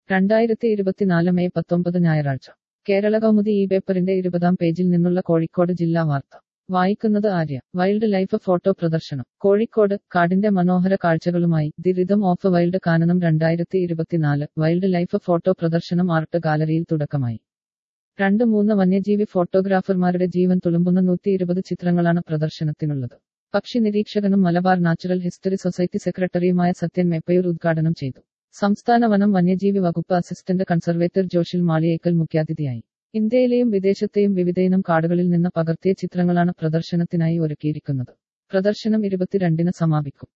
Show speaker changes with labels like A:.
A: രണ്ടായിരത്തി ഇരുപത്തിനാല് മെയ് പത്തൊമ്പത് ഞായറാഴ്ച കേരള കൗമുദി ഈ പേപ്പറിന്റെ ഇരുപതാം പേജിൽ നിന്നുള്ള കോഴിക്കോട് ജില്ലാ വാർത്ത വായിക്കുന്നത് ആര്യ വൈൽഡ് ലൈഫ് ഫോട്ടോ പ്രദർശനം കോഴിക്കോട് കാടിന്റെ മനോഹര കാഴ്ചകളുമായി the rhythm of wild Kananam രണ്ടായിരത്തി ഇരുപത്തിനാല് വൈൽഡ് ലൈഫ് ഫോട്ടോ പ്രദർശനം ആർട്ട് ഗാലറിയിൽ തുടക്കമായി രണ്ട് മൂന്ന് വന്യജീവി ഫോട്ടോഗ്രാഫർമാരുടെ ജീവൻ തുളുമ്പുന്ന നൂറ്റി ഇരുപത് ചിത്രങ്ങളാണ് പ്രദർശനത്തിനുള്ളത് പക്ഷി നിരീക്ഷകനും മലബാർ നാച്ചുറൽ ഹിസ്റ്ററി സൊസൈറ്റി സെക്രട്ടറിയുമായ സത്യൻ മെപ്പയൂർ ഉദ്ഘാടനം ചെയ്തു സംസ്ഥാന വനം വന്യജീവി വകുപ്പ് അസിസ്റ്റന്റ് കൺസർവേറ്റർ ജോഷിൽ മാളിയേക്കൽ മുഖ്യാതിഥിയായി ഇന്ത്യയിലെയും വിദേശത്തെയും വിവിധയിനം കാടുകളിൽ നിന്ന് പകർത്തിയ ചിത്രങ്ങളാണ് പ്രദർശനത്തിനായി ഒരുക്കിയിരിക്കുന്നത് പ്രദർശനം ഇരുപത്തിരണ്ടിന് സമാപിക്കും